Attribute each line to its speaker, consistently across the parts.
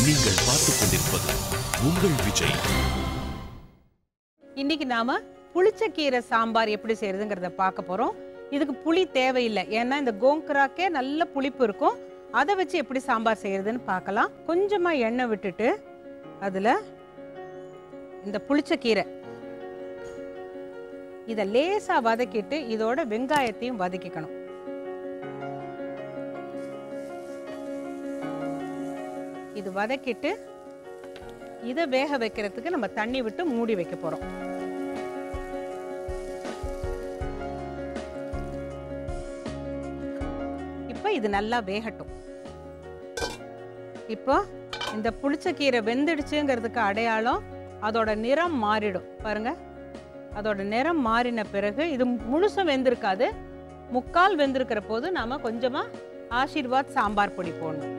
Speaker 1: நீங்கள் பார்த்துக் கொண்டிருப்பது உங்கள் விஜய்
Speaker 2: இன்னைக்கு நாம புளிச்சக்கீரை சாம்பார் எப்படி செய்யறதுங்கிறத பார்க்க போறோம் இதுக்கு புளி தேவையில்லை ஏன்னா இந்த கோங்கராக்கே நல்ல புளிப்பு இருக்கும் அதை வச்சு எப்படி சாம்பார் செய்யறதுன்னு பார்க்கலாம் கொஞ்சமா எண்ணெய் விட்டுட்டு அதுல இந்த புளிச்சக்கீரை இதை லேசா வதக்கிட்டு இதோட வெங்காயத்தையும் வதக்கிக்கணும் இது வதக்கிட்டு இதை வேக வைக்கிறதுக்கு நம்ம தண்ணி விட்டு மூடி வைக்க போறோம் இப்போ இது நல்லா வேகட்டும் இப்போ இந்த புளிச்சக்கீரை வெந்துடுச்சுங்கிறதுக்கு அடையாளம் அதோட நிறம் மாறிடும் பாருங்க அதோட நிறம் மாறின பிறகு இது முழுசும் வெந்திருக்காது முக்கால் வெந்திருக்கிற போது நாம கொஞ்சமா ஆசீர்வாத் சாம்பார் பொடி போடணும்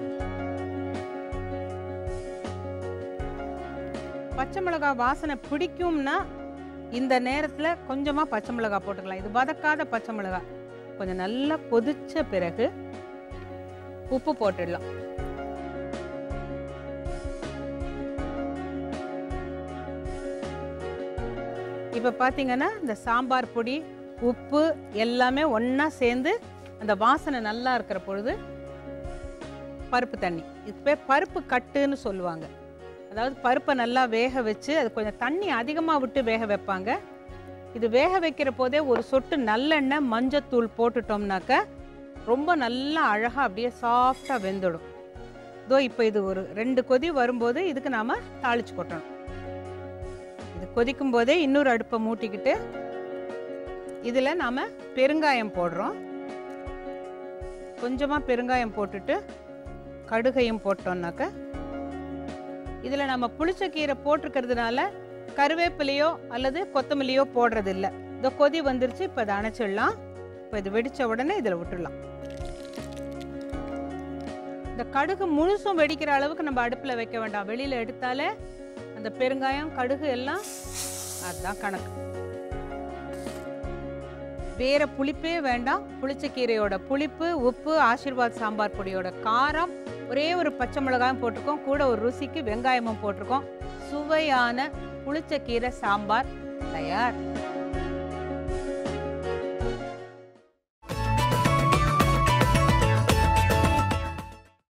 Speaker 2: பச்சை மிளகாய் வாசனை பிடிக்கும்னா இந்த நேரத்தில் கொஞ்சமாக பச்சை மிளகாய் போட்டுக்கலாம் இது வதக்காத பச்சை மிளகாய் கொஞ்சம் நல்லா கொதிச்ச பிறகு உப்பு போட்டுடலாம் இப்போ பார்த்தீங்கன்னா இந்த சாம்பார் பொடி உப்பு எல்லாமே ஒன்றா சேர்ந்து அந்த வாசனை நல்லா இருக்கிற பொழுது பருப்பு தண்ணி இது பேர் பருப்பு கட்டுன்னு சொல்லுவாங்க அதாவது பருப்பை நல்லா வேக வச்சு அது கொஞ்சம் தண்ணி அதிகமாக விட்டு வேக வைப்பாங்க இது வேக வைக்கிற போதே ஒரு சொட்டு நல்லெண்ணெய் மஞ்சத்தூள் போட்டுட்டோம்னாக்க ரொம்ப நல்லா அழகாக அப்படியே சாஃப்டாக வெந்துடும் இதோ இப்போ இது ஒரு ரெண்டு கொதி வரும்போது இதுக்கு நாம் தாளிச்சு கொட்டணும் இது கொதிக்கும் போதே இன்னொரு அடுப்பை மூட்டிக்கிட்டு இதில் நாம் பெருங்காயம் போடுறோம் கொஞ்சமாக பெருங்காயம் போட்டுட்டு கடுகையும் போட்டோம்னாக்க இதில் நம்ம புளிச்சக்கீரை போட்டிருக்கிறதுனால கருவேப்பிலையோ அல்லது கொத்தமல்லியோ போடுறது இல்லை இந்த கொதி வந்துருச்சு இப்போ இதை அணைச்சிடலாம் இப்போ இது வெடித்த உடனே இதில் விட்டுடலாம் இந்த கடுகு முழுசும் வெடிக்கிற அளவுக்கு நம்ம அடுப்பில் வைக்க வேண்டாம் வெளியில் எடுத்தாலே அந்த பெருங்காயம் கடுகு எல்லாம் அதுதான் கணக்கு வேற புளிப்பே வேண்டாம் புளிச்சக்கீரையோட புளிப்பு உப்பு ஆசீர்வாத் சாம்பார் பொடியோட காரம் ஒரே ஒரு பச்சை மிளகாயும் போட்டிருக்கோம் கூட ஒரு ருசிக்கு வெங்காயமும் போட்டிருக்கோம் சுவையான புளிச்சக்கீரை சாம்பார் தயார்